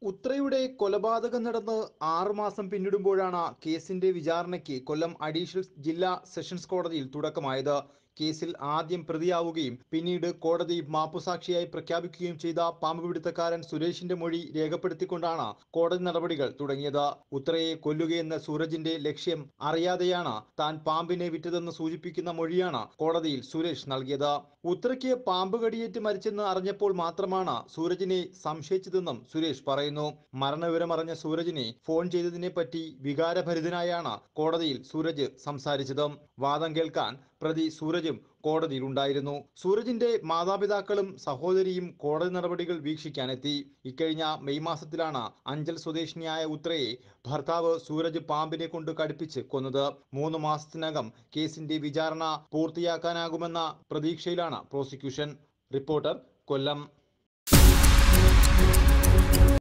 ഉത്രയുടെ കൊലപാതകം നടന്ന് ആറുമാസം പിന്നിടുമ്പോഴാണ് കേസിന്റെ വിചാരണയ്ക്ക് കൊല്ലം അഡീഷണൽ ജില്ലാ സെഷൻസ് കോടതിയിൽ തുടക്കമായത് കേസിൽ ആദ്യം പ്രതിയാവുകയും പിന്നീട് കോടതി മാപ്പുസാക്ഷിയായി പ്രഖ്യാപിക്കുകയും ചെയ്ത പാമ്പ് പിടുത്തക്കാരൻ സുരേഷിന്റെ മൊഴി രേഖപ്പെടുത്തിക്കൊണ്ടാണ് കോടതി നടപടികൾ തുടങ്ങിയത് ഉത്രയെ കൊല്ലുകയെന്ന സൂരജിന്റെ ലക്ഷ്യം അറിയാതെയാണ് താൻ പാമ്പിനെ വിറ്റതെന്ന് സൂചിപ്പിക്കുന്ന മൊഴിയാണ് കോടതിയിൽ സുരേഷ് നൽകിയത് ഉത്രയ്ക്ക് പാമ്പ് കടിയേറ്റ് മരിച്ചെന്ന് അറിഞ്ഞപ്പോൾ മാത്രമാണ് സൂരജിനെ സംശയിച്ചതെന്നും സുരേഷ് പറയുന്നു മരണവിവരം അറിഞ്ഞ സൂരജിനെ ഫോൺ ചെയ്തതിനെ പറ്റി വികാരഭരിതനായാണ് കോടതിയിൽ സൂരജ് സംസാരിച്ചത് വാദം കേൾക്കാൻ പ്രതി സൂരജും കോടതിയിലുണ്ടായിരുന്നു സൂരജിന്റെ മാതാപിതാക്കളും സഹോദരിയും കോടതി നടപടികൾ വീക്ഷിക്കാനെത്തി ഇക്കഴിഞ്ഞ മെയ് മാസത്തിലാണ് അഞ്ചൽ സ്വദേശിനിയായ ഉത്രയെ ഭർത്താവ് സൂരജ് പാമ്പിനെ കൊണ്ട് കടുപ്പിച്ച് കൊന്നത് മൂന്ന് മാസത്തിനകം കേസിന്റെ വിചാരണ പൂർത്തിയാക്കാനാകുമെന്ന പ്രതീക്ഷയിലാണ് പ്രോസിക്യൂഷൻ റിപ്പോർട്ടർ കൊല്ലം